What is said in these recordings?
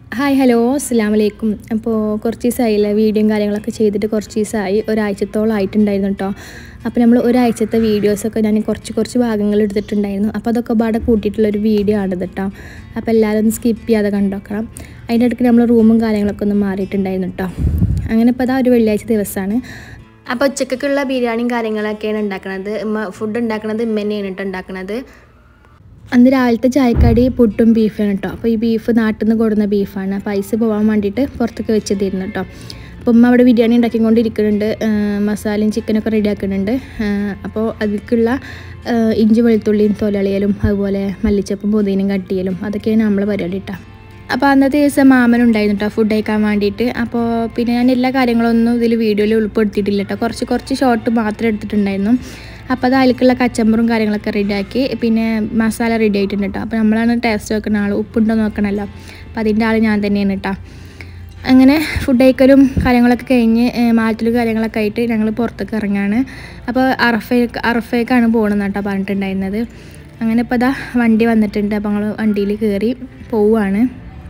hi hello അസ്സാം വലൈക്കും അപ്പോൾ കുറച്ച് ദിവസമായില്ലേ വീഡിയോയും കാര്യങ്ങളൊക്കെ ചെയ്തിട്ട് കുറച്ച് ദിവസമായി ഒരാഴ്ചത്തോളം ആയിട്ടുണ്ടായിരുന്നു കേട്ടോ അപ്പോൾ നമ്മൾ ഒരാഴ്ചത്തെ വീഡിയോസൊക്കെ ഞാൻ കുറച്ച് കുറച്ച് ഭാഗങ്ങൾ എടുത്തിട്ടുണ്ടായിരുന്നു അപ്പോൾ അതൊക്കെ പാടെ കൂട്ടിയിട്ടുള്ളൊരു വീഡിയോ ആണിത് കേട്ടോ അപ്പോൾ എല്ലാവരും ഒന്ന് സ്കിപ്പ് ചെയ്യാതെ കണ്ടോക്കണം അതിൻ്റെ ഇടയ്ക്ക് നമ്മൾ റൂമും കാര്യങ്ങളൊക്കെ ഒന്ന് മാറിയിട്ടുണ്ടായിരുന്നു കേട്ടോ അങ്ങനെ ഇപ്പോൾ അതാ ഒരു വെള്ളിയാഴ്ച ദിവസമാണ് അപ്പോൾ ഉച്ചക്കൊക്കെയുള്ള ബിരിയാണിയും കാര്യങ്ങളൊക്കെയാണ് ഉണ്ടാക്കുന്നത് ഉമ്മ ഫുഡ് ഉണ്ടാക്കുന്നത് ഉമ്മ തന്നെയാണ് കേട്ടോ ഉണ്ടാക്കുന്നത് അന്ന് രാവിലത്തെ ചായക്കടി പുട്ടും ബീഫാണ് കേട്ടോ അപ്പോൾ ഈ ബീഫ് നാട്ടിൽ നിന്ന് കൊടുന്ന ബീഫാണ് അപ്പോൾ ഐസ് പോകാൻ വേണ്ടിയിട്ട് പുറത്തൊക്കെ വെച്ചതായിരുന്നു കേട്ടോ അപ്പോൾ ഉമ്മ അവിടെ ബിരിയാണി ഉണ്ടാക്കിക്കൊണ്ടിരിക്കുന്നുണ്ട് മസാലയും ചിക്കനൊക്കെ റെഡി ആക്കുന്നുണ്ട് അപ്പോൾ അതിലേക്കുള്ള ഇഞ്ചി വെളുത്തുള്ളിയും തൊലളിയലും അതുപോലെ മല്ലിച്ചപ്പും പുതിനയും കട്ടിയലും അതൊക്കെയാണ് നമ്മളെ പരിപാടി കേട്ടോ അപ്പോൾ അന്നത്തെ ദിവസം മാമൻ ഉണ്ടായിരുന്നു കേട്ടോ ഫുഡ് കഴിക്കാൻ വേണ്ടിയിട്ട് അപ്പോൾ പിന്നെ ഞാൻ എല്ലാ കാര്യങ്ങളൊന്നും ഇതിൽ വീഡിയോയിൽ ഉൾപ്പെടുത്തിയിട്ടില്ല കേട്ടോ കുറച്ച് കുറച്ച് ഷോർട്ട് മാത്രമേ എടുത്തിട്ടുണ്ടായിരുന്നു അപ്പോൾ അത് അതിലേക്കുള്ള കച്ചമ്പറും കാര്യങ്ങളൊക്കെ റെഡിയാക്കി പിന്നെ മസാല റെഡി ആയിട്ടുണ്ട് കേട്ടോ അപ്പോൾ നമ്മളാണ് ടേസ്റ്റ് വെക്കുന്ന ആൾ ഉപ്പുണ്ടോ നോക്കണമല്ലോ അപ്പോൾ അതിൻ്റെ ആൾ ഞാൻ തന്നെയാണ് കേട്ടോ അങ്ങനെ ഫുഡ് കഴിക്കലും കാര്യങ്ങളൊക്കെ കഴിഞ്ഞ് മാറ്റലും കാര്യങ്ങളൊക്കെ ആയിട്ട് ഞങ്ങൾ പുറത്തേക്ക് ഇറങ്ങാണ് അപ്പോൾ അറഫേക്ക് അറഫേക്കാണ് പോകണമെന്ന് കേട്ടോ പറഞ്ഞിട്ടുണ്ടായിരുന്നത് അങ്ങനെ ഇപ്പോൾ അതാ വണ്ടി വന്നിട്ടുണ്ട് അപ്പോൾ ഞങ്ങൾ വണ്ടിയിൽ കയറി പോവുകയാണ്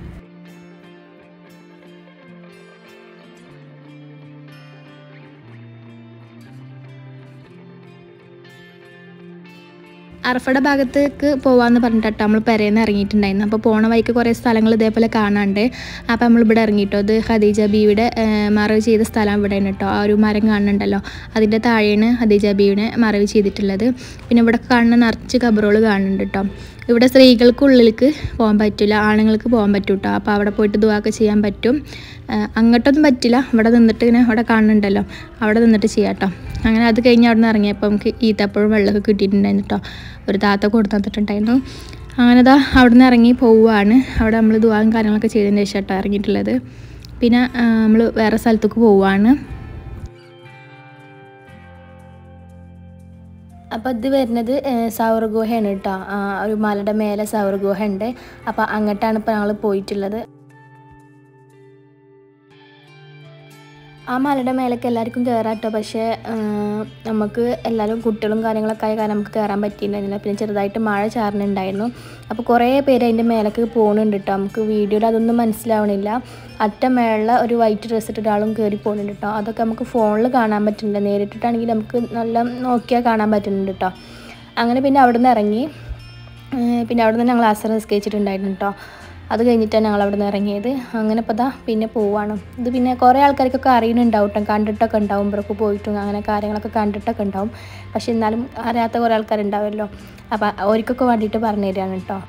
അറഫയുടെ ഭാഗത്തേക്ക് പോകാമെന്ന് പറഞ്ഞിട്ട് നമ്മൾ പെരേന്ന് ഇറങ്ങിയിട്ടുണ്ടായിരുന്നു അപ്പോൾ പോണ വഴിക്ക് കുറേ സ്ഥലങ്ങൾ ഇതേപോലെ കാണാണ്ട് അപ്പോൾ നമ്മൾ ഇവിടെ ഇറങ്ങിയിട്ടോ അത് ഖദീജ ബീവിയുടെ മറവ് ചെയ്ത സ്ഥലം ഇവിടെയാണ് കേട്ടോ ആ ഒരു മരം കാണുന്നുണ്ടല്ലോ അതിൻ്റെ താഴെയാണ് ഖദീജ ബീവിനെ മറവ് ചെയ്തിട്ടുള്ളത് പിന്നെ ഇവിടെ കാണുന്ന നിറച്ച് കബറുകൾ കാണുന്നുണ്ട് കേട്ടോ ഇവിടെ സ്ത്രീകൾക്കുള്ളിലേക്ക് പോകാൻ പറ്റില്ല ആണുങ്ങൾക്ക് പോകാൻ പറ്റും കേട്ടോ അപ്പോൾ അവിടെ പോയിട്ട് ദുവാക്കെ ചെയ്യാൻ പറ്റും അങ്ങോട്ടൊന്നും പറ്റില്ല ഇവിടെ നിന്നിട്ട് ഇങ്ങനെ അവിടെ കാണുന്നുണ്ടല്ലോ അവിടെ നിന്നിട്ട് ചെയ്യാം കേട്ടോ അങ്ങനെ അത് കഴിഞ്ഞ് അവിടെ നിന്ന് ഇറങ്ങിയപ്പോൾ നമുക്ക് ഈത്തപ്പഴം വെള്ളമൊക്കെ കിട്ടിയിട്ടുണ്ടായിരുന്നു കേട്ടോ ഒരു താത്ത കൊടുത്തു തന്നിട്ടുണ്ടായിരുന്നു അങ്ങനെ ദാ അവിടെ നിന്ന് ഇറങ്ങി പോവുകയാണ് അവിടെ നമ്മൾ ദുവായും കാര്യങ്ങളൊക്കെ ചെയ്തതിന് ശേഷം കേട്ടോ ഇറങ്ങിയിട്ടുള്ളത് പിന്നെ നമ്മൾ വേറെ സ്ഥലത്തേക്ക് പോവുകയാണ് അപ്പോൾ ഇത് വരുന്നത് സൗർ ഗുഹയാണ് കേട്ടോ ഒരു മലയുടെ മേലെ സൗർ ഗുഹ ഉണ്ട് അപ്പോൾ അങ്ങോട്ടാണ് ഇപ്പോൾ ഞങ്ങൾ പോയിട്ടുള്ളത് ആ മലയുടെ മേലേക്ക് എല്ലാവർക്കും കയറാം കേട്ടോ പക്ഷേ നമുക്ക് എല്ലാവരും കുട്ടികളും കാര്യങ്ങളൊക്കെ ആയ കാരണം നമുക്ക് കയറാൻ പറ്റിയിട്ടുണ്ടായിരുന്നില്ല പിന്നെ ചെറുതായിട്ട് മഴ ചാറുന്നുണ്ടായിരുന്നു അപ്പോൾ കുറേ പേര് അതിൻ്റെ മേലേക്ക് പോകുന്നുണ്ട് കേട്ടോ നമുക്ക് വീഡിയോയിൽ അതൊന്നും മനസ്സിലാവണില്ല അറ്റ മേളിൽ ഒരു വൈറ്റ് ഡ്രസ്സ് ഇട്ടിട്ട് ഒരാളും കയറി പോകുന്നുണ്ട് കേട്ടോ അതൊക്കെ നമുക്ക് ഫോണിൽ കാണാൻ പറ്റുന്നുണ്ട് നേരിട്ടിട്ടാണെങ്കിൽ നമുക്ക് നല്ല നോക്കിയാൽ കാണാൻ പറ്റുന്നുണ്ട് കേട്ടോ അങ്ങനെ പിന്നെ അവിടെ നിന്ന് ഇറങ്ങി പിന്നെ അവിടെ നിന്ന് ഞങ്ങൾ അസർ നിസ്കരിച്ചിട്ടുണ്ടായിരുന്നു കേട്ടോ അത് കഴിഞ്ഞിട്ടാണ് ഞങ്ങൾ അവിടെ നിന്ന് ഇറങ്ങിയത് അങ്ങനെ ഇപ്പോൾ ദാ പിന്നെ പോവാണ് ഇത് പിന്നെ കുറേ ആൾക്കാർക്കൊക്കെ അറിയുന്നുണ്ടാവും കേട്ടോ കണ്ടിട്ടൊക്കെ ഉണ്ടാവും ഇവരൊക്കെ പോയിട്ടും അങ്ങനെ കാര്യങ്ങളൊക്കെ കണ്ടിട്ടൊക്കെ ഉണ്ടാവും പക്ഷെ എന്നാലും അറിയാത്ത കുറേ ആൾക്കാരുണ്ടാവുമല്ലോ അപ്പോൾ അവർക്കൊക്കെ വേണ്ടിയിട്ട് പറഞ്ഞു തരികയാണ് കേട്ടോ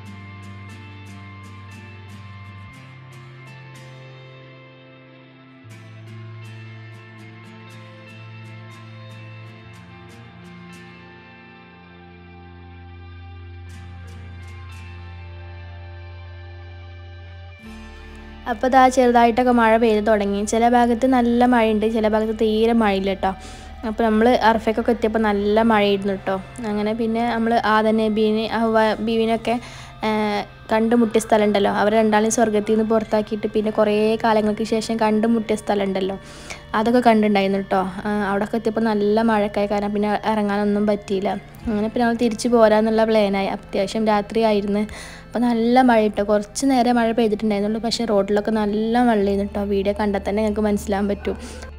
അപ്പോൾ ഇതാ ചെറുതായിട്ടൊക്കെ മഴ പെയ്ത് തുടങ്ങി ചില ഭാഗത്ത് നല്ല മഴയുണ്ട് ചില ഭാഗത്ത് തീരെ മഴയില്ല കേട്ടോ അപ്പോൾ നമ്മൾ അർഫയ്ക്കൊക്കെ എത്തിയപ്പോൾ നല്ല മഴയായിരുന്നു കേട്ടോ അങ്ങനെ പിന്നെ നമ്മൾ ആദ നബീനെ ബീവിനൊക്കെ കണ്ടുമുട്ടിയ സ്ഥലം ഉണ്ടല്ലോ അവർ രണ്ടാളും സ്വർഗത്തിൽ നിന്ന് പുറത്താക്കിയിട്ട് പിന്നെ കുറേ കാലങ്ങൾക്ക് ശേഷം കണ്ടുമുട്ടിയ സ്ഥലം ഉണ്ടല്ലോ അതൊക്കെ കണ്ടിട്ടുണ്ടായിരുന്നു കേട്ടോ അവിടെയൊക്കെ എത്തിയപ്പോൾ നല്ല മഴക്കായ കാരണം പിന്നെ ഇറങ്ങാനൊന്നും പറ്റിയില്ല അങ്ങനെ പിന്നെ ഞങ്ങൾ തിരിച്ചു പോരാന്നുള്ള പ്ലാനായി അത്യാവശ്യം രാത്രി ആയിരുന്നു അപ്പോൾ നല്ല മഴ ഇട്ടോ കുറച്ച് നേരം മഴ പെയ്തിട്ടുണ്ടായിരുന്നുള്ളൂ പക്ഷേ റോഡിലൊക്കെ നല്ല വെള്ളമായിരുന്നു കേട്ടോ വീഡിയോ കണ്ടാൽ തന്നെ ഞങ്ങൾക്ക് മനസ്സിലാൻ പറ്റും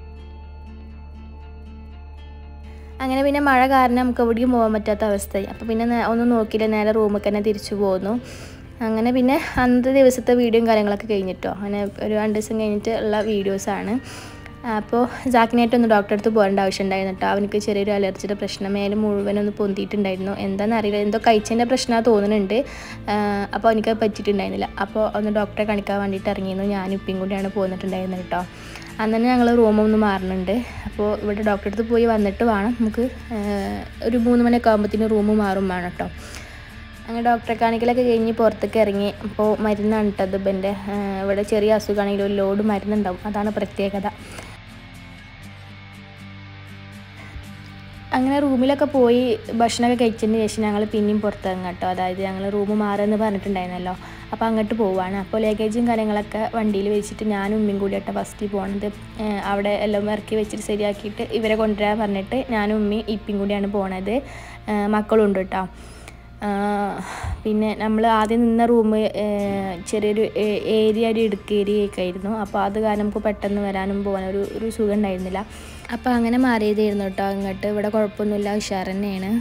അങ്ങനെ പിന്നെ മഴ കാരണം നമുക്ക് എവിടേക്കും പോകാൻ പറ്റാത്ത അവസ്ഥയായി അപ്പോൾ പിന്നെ ഒന്നും നോക്കിയില്ല നേരെ റൂമിൽ തന്നെ തിരിച്ചു പോന്നു അങ്ങനെ പിന്നെ അന്നത്തെ ദിവസത്തെ വീഡിയോയും കാര്യങ്ങളൊക്കെ കഴിഞ്ഞിട്ടോ അങ്ങനെ ഒരു രണ്ട് ദിവസം കഴിഞ്ഞിട്ട് ഉള്ള വീഡിയോസാണ് അപ്പോൾ ജാക്കിനായിട്ടൊന്ന് ഡോക്ടറെ അടുത്ത് പോകേണ്ട ആവശ്യം ഉണ്ടായിരുന്നു കേട്ടോ അവനക്ക് ചെറിയൊരു അലർജിയുടെ പ്രശ്നം മേലെ മുഴുവനൊന്ന് പൊന്തിയിട്ടുണ്ടായിരുന്നു എന്താണെന്നറിയില്ല എന്തോ കഴിച്ചതിൻ്റെ പ്രശ്നമാണ് തോന്നുന്നുണ്ട് അപ്പോൾ അവനക്ക് പറ്റിയിട്ടുണ്ടായിരുന്നില്ല അപ്പോൾ ഒന്ന് ഡോക്ടറെ കാണിക്കാൻ വേണ്ടിയിട്ട് ഇറങ്ങിയിരുന്നു ഞാനും ഇപ്പം കൂടിയാണ് പോന്നിട്ടുണ്ടായിരുന്നത് കേട്ടോ അന്ന് തന്നെ ഞങ്ങൾ റൂമൊന്ന് മാറുന്നുണ്ട് അപ്പോൾ ഇവിടെ ഡോക്ടറെ അടുത്ത് പോയി വന്നിട്ട് വേണം നമുക്ക് ഒരു മൂന്ന് മണിയൊക്കെ ആകുമ്പോഴത്തേന് റൂം മാറും വേണം കേട്ടോ അങ്ങനെ ഡോക്ടറെ കാണിക്കലൊക്കെ കഴിഞ്ഞ് പുറത്തേക്ക് ഇറങ്ങി അപ്പോൾ മരുന്നാണ് കേട്ടോ ഇതിൻ്റെ ഇവിടെ ചെറിയ അസുഖമാണെങ്കിലും ഒരു ലോഡ് മരുന്നുണ്ടാവും അതാണ് പ്രത്യേകത അങ്ങനെ റൂമിലൊക്കെ പോയി ഭക്ഷണമൊക്കെ കഴിച്ചതിന് ശേഷം ഞങ്ങൾ പിന്നെയും പുറത്തിറങ്ങും കേട്ടോ അതായത് ഞങ്ങൾ റൂം മാറുമെന്ന് പറഞ്ഞിട്ടുണ്ടായിരുന്നല്ലോ അപ്പോൾ അങ്ങോട്ട് പോവാണ് അപ്പോൾ ലഗേജും കാര്യങ്ങളൊക്കെ വണ്ടിയിൽ വെച്ചിട്ട് ഞാനും ഉമ്മയും കൂടി കേട്ടോ ഫസ്റ്റ് പോണത് അവിടെ എല്ലാം ഇറക്കി വെച്ചിട്ട് ശരിയാക്കിയിട്ട് ഇവരെ കൊണ്ടുവരാൻ പറഞ്ഞിട്ട് ഞാനും ഉമ്മയും ഇപ്പം കൂടിയാണ് പോണത് മക്കളും ഉണ്ട് കേട്ടോ പിന്നെ നമ്മൾ ആദ്യം നിന്ന റൂം ചെറിയൊരു ഏരിയ ഒരു ഇടുക്ക് ഏരിയ ഒക്കെ ആയിരുന്നു അപ്പോൾ അത് കാരണം നമുക്ക് പെട്ടെന്ന് വരാനും പോകാനും ഒരു ഒരു സുഖം ഉണ്ടായിരുന്നില്ല അപ്പോൾ അങ്ങനെ മാറിയതായിരുന്നു കേട്ടോ അങ്ങോട്ട് ഇവിടെ കുഴപ്പമൊന്നുമില്ല ഉഷാർ തന്നെയാണ്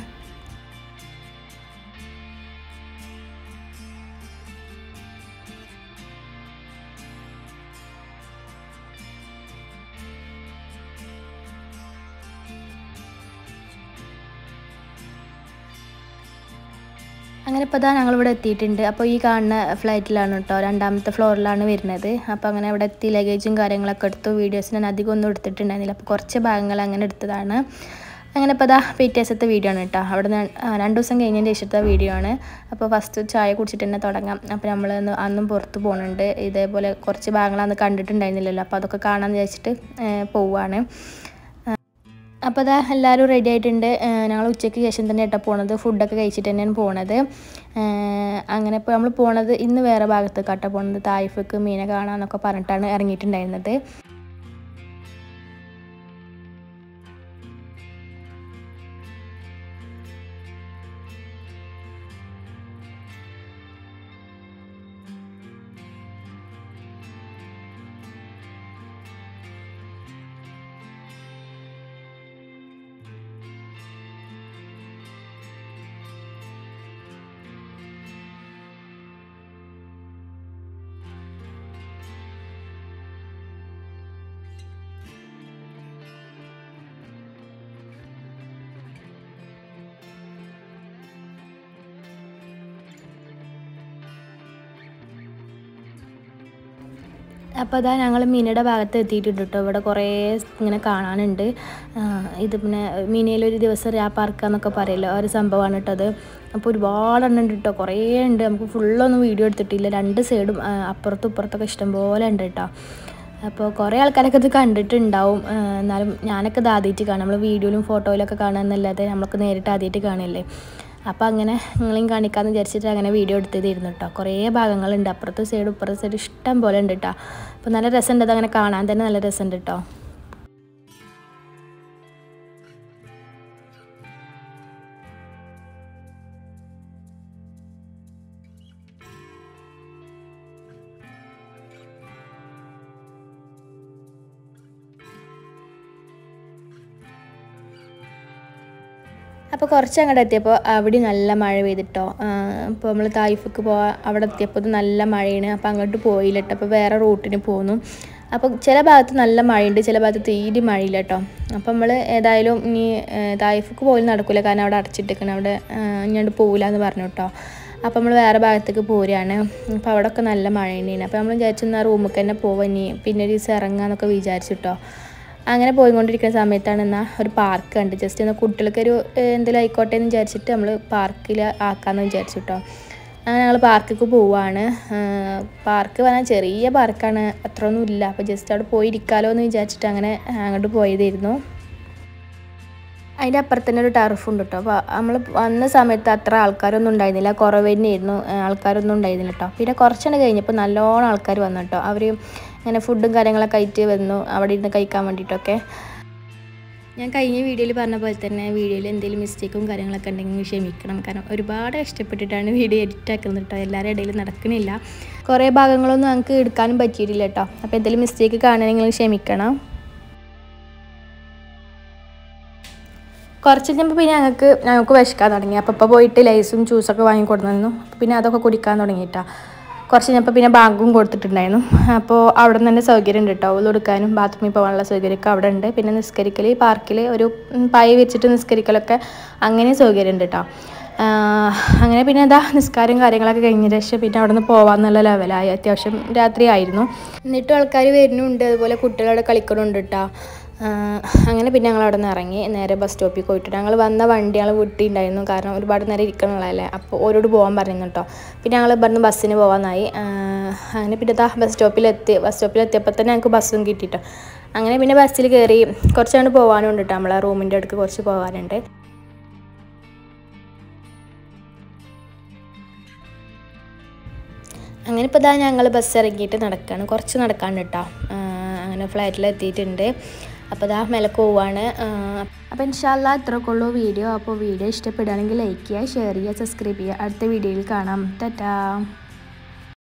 അങ്ങനെ ഇപ്പോൾ ഇതാ ഞങ്ങളിവിടെ എത്തിയിട്ടുണ്ട് അപ്പോൾ ഈ കാണുന്ന ഫ്ലൈറ്റിലാണ് കേട്ടോ രണ്ടാമത്തെ ഫ്ലോറിലാണ് വരുന്നത് അപ്പോൾ അങ്ങനെ ഇവിടെ എത്തി ലഗേജും കാര്യങ്ങളൊക്കെ എടുത്തു വീഡിയോസ് ഞാൻ അധികം ഒന്നും എടുത്തിട്ടുണ്ടായിരുന്നില്ല അപ്പോൾ കുറച്ച് ഭാഗങ്ങൾ അങ്ങനെ എടുത്തതാണ് അങ്ങനെ ഇപ്പോൾ ഇതാ പിറ്റേസത്തെ വീഡിയോ ആണ് കേട്ടോ അവിടെ നിന്ന് രണ്ട് ദിവസം കഴിഞ്ഞതിൻ്റെ ശേഷത്തെ വീഡിയോ ആണ് അപ്പോൾ ഫസ്റ്റ് ചായ കുടിച്ചിട്ട് തന്നെ തുടങ്ങാം അപ്പോൾ നമ്മൾ അന്നും പുറത്ത് പോകുന്നുണ്ട് ഇതേപോലെ കുറച്ച് ഭാഗങ്ങൾ അന്ന് കണ്ടിട്ടുണ്ടായിരുന്നില്ലല്ലോ അപ്പോൾ അതൊക്കെ കാണാമെന്ന് വിചാരിച്ചിട്ട് പോവുകയാണ് അപ്പോൾ അതാ എല്ലാവരും റെഡി ആയിട്ടുണ്ട് ഞങ്ങൾ ഉച്ചയ്ക്ക് ശേഷം തന്നെ കേട്ടോ പോണത് ഫുഡൊക്കെ കഴിച്ചിട്ട് തന്നെയാണ് പോണത് അങ്ങനെ ഇപ്പോൾ നമ്മൾ പോണത് ഇന്ന് വേറെ ഭാഗത്ത് കട്ട പോണത് തായ്ഫക്ക് മീനെ കാണാമെന്നൊക്കെ പറഞ്ഞിട്ടാണ് ഇറങ്ങിയിട്ടുണ്ടായിരുന്നത് അപ്പോൾ അതാ ഞങ്ങൾ മിനിയുടെ ഭാഗത്ത് എത്തിയിട്ടുണ്ട് കേട്ടോ ഇവിടെ കുറേ ഇങ്ങനെ കാണാനുണ്ട് ഇത് പിന്നെ മിനിയിലൊരു ദിവസം രാപ്പാർക്കാന്നൊക്കെ പറയല്ലോ ഒരു സംഭവമാണ് കേട്ടോ അത് അപ്പോൾ ഒരുപാട് എണ്ണം ഉണ്ട് കേട്ടോ കുറേ ഉണ്ട് നമുക്ക് ഫുള്ളൊന്നും വീഡിയോ എടുത്തിട്ടില്ല രണ്ട് സൈഡും അപ്പുറത്തും ഇപ്പുറത്തൊക്കെ ഇഷ്ടംപോലെ ഉണ്ട് കേട്ടോ അപ്പോൾ കുറേ ആൾക്കാരൊക്കെ ഇത് കണ്ടിട്ടുണ്ടാവും എന്നാലും ഞാനൊക്കെ ഇത് ആദ്യമായിട്ട് കാണാം നമ്മൾ വീഡിയോയിലും ഫോട്ടോയിലൊക്കെ കാണാമെന്നല്ലാതെ നമ്മൾക്ക് നേരിട്ട് ആദ്യമായിട്ട് കാണുകയല്ലേ അപ്പോൾ അങ്ങനെ നിങ്ങളെയും കാണിക്കാമെന്ന് വിചാരിച്ചിട്ട് അങ്ങനെ വീഡിയോ എടുത്തതായിരുന്നു കേട്ടോ കുറേ ഭാഗങ്ങളുണ്ട് അപ്പുറത്തെ സൈഡ് ഇപ്പുറത്തെ സൈഡ് ഇഷ്ടം പോലെ ഉണ്ട് കേട്ടോ അപ്പോൾ നല്ല രസമുണ്ട് അതങ്ങനെ കാണാൻ തന്നെ നല്ല രസമുണ്ട് കേട്ടോ അപ്പോൾ കുറച്ച് അങ്ങോട്ട് എത്തിയപ്പോൾ അവിടെ നല്ല മഴ പെയ്തിട്ടോ അപ്പോൾ നമ്മൾ തായ്ഫക്ക് പോവാൻ അവിടെ എത്തിയപ്പോൾ നല്ല മഴയാണ് അപ്പോൾ അങ്ങോട്ട് പോയില്ല കേട്ടോ അപ്പോൾ വേറെ റൂട്ടിന് പോന്നു അപ്പോൾ ചില ഭാഗത്ത് നല്ല മഴയുണ്ട് ചില ഭാഗത്ത് തീരെ മഴയില്ല കേട്ടോ അപ്പോൾ നമ്മൾ ഏതായാലും ഇനി തായ്ഫക്ക് പോലും നടക്കില്ല കാരണം അവിടെ അടച്ചിട്ടിരിക്കണം അവിടെ ഇങ്ങോട്ട് പോകില്ല എന്ന് പറഞ്ഞു കേട്ടോ അപ്പോൾ നമ്മൾ വേറെ ഭാഗത്തേക്ക് പോരുകയാണ് അപ്പോൾ അവിടെയൊക്കെ നല്ല മഴ തന്നെയാണ് അപ്പോൾ നമ്മൾ വിചാരിച്ചു എന്നാൽ റൂമിൽ തന്നെ പോവാം ഇനി പിന്നെ ഒരു ദിവസം ഇറങ്ങാമെന്നൊക്കെ വിചാരിച്ചിട്ടോ അങ്ങനെ പോയിക്കൊണ്ടിരിക്കുന്ന സമയത്താണ് എന്നാൽ ഒരു പാർക്ക് കണ്ട് ജസ്റ്റ് എന്നാൽ കുട്ടികൾക്കൊരു എന്തെങ്കിലും ആയിക്കോട്ടെ എന്ന് വിചാരിച്ചിട്ട് നമ്മൾ പാർക്കിൽ ആക്കാമെന്ന് വിചാരിച്ചു കേട്ടോ അങ്ങനെ ഞങ്ങൾ പാർക്കിലേക്ക് പോവുകയാണ് പാർക്ക് പറഞ്ഞാൽ ചെറിയ പാർക്കാണ് അത്രയൊന്നും ഇല്ല അപ്പോൾ ജസ്റ്റ് അവിടെ പോയി ഇരിക്കാമല്ലോ എന്ന് വിചാരിച്ചിട്ട് അങ്ങനെ അങ്ങോട്ട് പോയതായിരുന്നു അതിൻ്റെ അപ്പുറത്ത് തന്നെ ഒരു ടർഫ് ഉണ്ട് കേട്ടോ അപ്പോൾ നമ്മൾ വന്ന സമയത്ത് അത്ര ആൾക്കാരൊന്നും ഉണ്ടായിരുന്നില്ല കുറവ് തന്നെയായിരുന്നു ആൾക്കാരൊന്നും ഉണ്ടായിരുന്നില്ല കേട്ടോ പിന്നെ കുറച്ചെണ്ണം കഴിഞ്ഞപ്പോൾ നല്ലോണം ആൾക്കാർ വന്നു കേട്ടോ അവർ ഇങ്ങനെ ഫുഡും കാര്യങ്ങളൊക്കെ ആയിട്ട് വന്നു അവിടെ ഇരുന്ന് കഴിക്കാൻ വേണ്ടിയിട്ടൊക്കെ ഞാൻ കഴിഞ്ഞ വീഡിയോയിൽ പറഞ്ഞ പോലെ തന്നെ വീഡിയോയിൽ എന്തെങ്കിലും മിസ്റ്റേക്കും കാര്യങ്ങളൊക്കെ ഉണ്ടെങ്കിൽ ക്ഷമിക്കണം കാരണം ഒരുപാട് കഷ്ടപ്പെട്ടിട്ടാണ് വീഡിയോ എഡിറ്റ് ആക്കുന്നത് കേട്ടോ എല്ലാവരുടെ ഇടയിൽ നടക്കണില്ല കുറേ ഭാഗങ്ങളൊന്നും ഞങ്ങൾക്ക് എടുക്കാനും പറ്റിയിട്ടില്ല കേട്ടോ അപ്പോൾ എന്തെങ്കിലും മിസ്റ്റേക്ക് കാണുകയാണെങ്കിൽ ക്ഷമിക്കണം കുറച്ച് കഴിഞ്ഞപ്പോൾ പിന്നെ ഞങ്ങൾക്ക് ഞങ്ങൾക്ക് വിശക്കാൻ തുടങ്ങി അപ്പോൾ ഇപ്പോൾ പോയിട്ട് ലൈസും ജ്യൂസൊക്കെ വാങ്ങി കൊടുന്നു പിന്നെ അതൊക്കെ കുടിക്കാൻ തുടങ്ങിയിട്ടാ കുറച്ച് കഴിഞ്ഞപ്പോൾ പിന്നെ ബാങ്കും കൊടുത്തിട്ടുണ്ടായിരുന്നു അപ്പോൾ അവിടെ നിന്ന് തന്നെ സൗകര്യം ഉണ്ട് കേട്ടോ കൊടുക്കാനും ബാത്റൂമിൽ പോകാനുള്ള സൗകര്യമൊക്കെ അവിടെ ഉണ്ട് പിന്നെ നിസ്കരിക്കൽ പാർക്കിൽ ഒരു പായ വെച്ചിട്ട് നിസ്കരിക്കലൊക്കെ അങ്ങനെ സൗകര്യം ഉണ്ട് കേട്ടോ അങ്ങനെ പിന്നെ എന്താ നിസ്കാരം കാര്യങ്ങളൊക്കെ കഴിഞ്ഞ ശേഷം പിന്നെ അവിടെ നിന്ന് പോകാമെന്നുള്ള ലെവലായി അത്യാവശ്യം രാത്രി ആയിരുന്നു എന്നിട്ടും ആൾക്കാർ വരുന്നുണ്ട് അതുപോലെ കുട്ടികളവിടെ കളിക്കണമുണ്ട് കേട്ടോ അങ്ങനെ പിന്നെ ഞങ്ങൾ അവിടെ നിന്ന് ഇറങ്ങി നേരെ ബസ് സ്റ്റോപ്പിൽ പോയിട്ട് ഞങ്ങൾ വന്ന വണ്ടി ഞങ്ങൾ വിട്ടിട്ടുണ്ടായിരുന്നു കാരണം ഒരുപാട് നേരം ഇരിക്കണുള്ളതല്ലേ അപ്പോൾ ഓരോട് പോകാൻ പറഞ്ഞു കേട്ടോ പിന്നെ ഞങ്ങൾ ഇവിടുന്ന് ബസ്സിന് പോകാനായി അങ്ങനെ പിന്നെ ഇതാ ബസ് സ്റ്റോപ്പിലെത്തി ബസ് സ്റ്റോപ്പിലെത്തിയപ്പോൾ തന്നെ ഞങ്ങൾക്ക് ബസ്സും കിട്ടിയിട്ടോ അങ്ങനെ പിന്നെ ബസ്സിൽ കയറി കുറച്ചങ്ങോട്ട് പോകാനുണ്ട് കേട്ടോ നമ്മളെ റൂമിൻ്റെ അടുക്ക് കുറച്ച് പോകാനുണ്ട് അങ്ങനെ ഇപ്പോൾ ഇതാ ഞങ്ങൾ ബസ് ഇറങ്ങിയിട്ട് നടക്കുകയാണ് കുറച്ച് നടക്കാണ്ട് കേട്ടോ അങ്ങനെ ഫ്ലൈറ്റിൽ എത്തിയിട്ടുണ്ട് അപ്പോൾ അതാ മേലക്ക് പോവാണ് അപ്പോൾ ഇൻഷാല്ല ഇത്രയൊക്കെ ഉള്ളൂ വീഡിയോ അപ്പോൾ വീഡിയോ ഇഷ്ടപ്പെടുകയാണെങ്കിൽ ലൈക്ക് ചെയ്യുക ഷെയർ ചെയ്യുക സബ്സ്ക്രൈബ് ചെയ്യുക അടുത്ത വീഡിയോയിൽ കാണാം ടാറ്റാ